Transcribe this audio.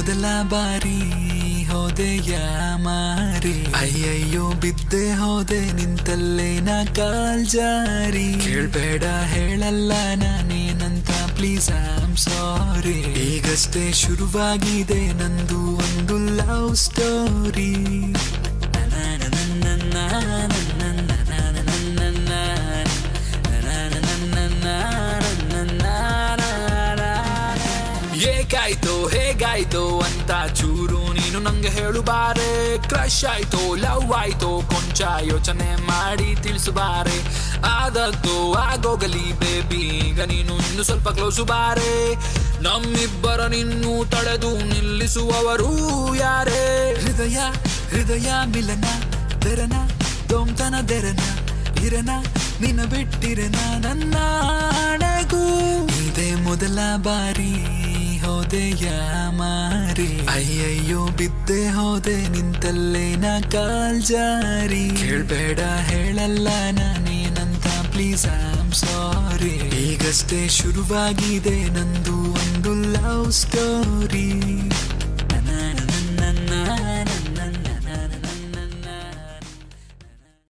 ಮೊದಲ ಬಾರಿ ಹೋದೆಯ ಮಾರಿ ಅಯ್ಯಯ್ಯೋ ಬಿದ್ದೆ ಹೋದೆ ನಿಂತಲ್ಲೇ ನಾ ಕಾಲ್ ಜಾರಿ ಕೇಳ್ಬೇಡ ಹೇಳಲ್ಲ ನಾನೇನಂತ ಪ್ಲೀಸ್ ಆಮ್ ಸಾರಿ ಈಗಷ್ಟೇ ಶುರುವಾಗಿದೆ ನಂದು ಒಂದು ಲವ್ ಸ್ಟೋರಿ ಏಕಾಯ್ತೋ ಹೇಗಾಯ್ತೋ ಅಂತ ಚೂರು ನೀನು ನಂಗೆ ಹೇಳು ಬಾರೆ ಕ್ರಶ್ ಆಯ್ತೋ ಲವ್ ಆಯ್ತೋ ಕೊಂಚ ಯೋಚನೆ ಮಾಡಿ ತಿಳಿಸು ಬಾರೆ ಆದದ್ದು ಆಗೋಗಲಿ ಬೇಬಿ ಈಗ ನೀನು ಇನ್ನು ಸ್ವಲ್ಪ ಕ್ಲೋಸು ಬಾರೆ ನಮ್ಮಿಬ್ಬರ ನಿನ್ನೂ ತಡೆದು ನಿಲ್ಲಿಸುವವರು ಯಾರೇ ಹೃದಯ ಹೃದಯ ಮಿಲನ ತೆರನ ದೊಂತನ ದೆರನ ಇರನ ನಿನ್ನ ಬಿಟ್ಟಿರನ ನನ್ನ ಹಣೆಗೂ ಇದೇ ಮೊದಲ ಬಾರಿ ಹೋದೆಯ ಮಾರಿ ಅಯ್ಯಯ್ಯೋ ಬಿದ್ದೆ ಹೋದೆ ನಿಂತಲ್ಲೇ ನಾ ಕಾಲ್ ಜಾರಿ ಕೇಳ್ಬೇಡ ಹೇಳಲ್ಲ ನಾನೇನಂತ ಪ್ಲೀಸ್ ಆಮ್ ಸಾರಿ ಈಗಷ್ಟೇ ಶುರುವಾಗಿದೆ ನಂದು ಒಂದು ಲವ್ ಸ್ಟೋರಿ